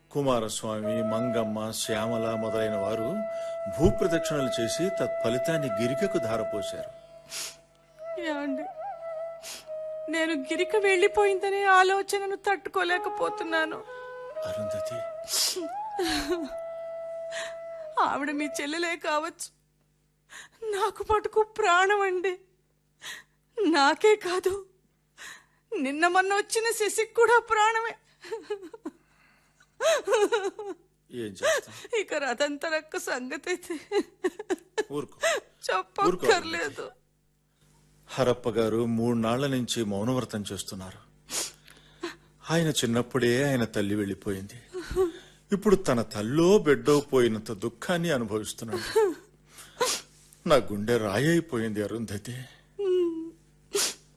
కుమారస్వామి మంగమ్మ శ్యామల మొదలైన వారు భూప్రదక్షిణలు చేసి తత్ఫలితాన్ని గిరికకు ధారపోశారు ఏమండి నేను గిరిక వెళ్ళిపోయిందనే ఆలోచనను తట్టుకోలేకపోతున్నాను అరుంధతి ఆవిడ మీ చెల్లెలే కావచ్చు నాకు మటుకు ప్రాణం అండి నాకే కాదు నిన్న మొన్న వచ్చిన శశికి కూడా ప్రాణమే ఏం చేస్తాం ఇక రథంతరక్క సంగతి అయితే ఊరుకో చెప్పక్కర్లేదు హరప్ప గారు మూడు నాళ్ల నుంచి మౌనవ్రతం చేస్తున్నారు ఆయన చిన్నప్పుడే ఆయన తల్లి వెళ్ళిపోయింది ఇప్పుడు తన తల్లో బిడ్డో పోయినంత దుఃఖాన్ని అనుభవిస్తున్నాడు నా గుండె రాయి అయిపోయింది అరుంధతి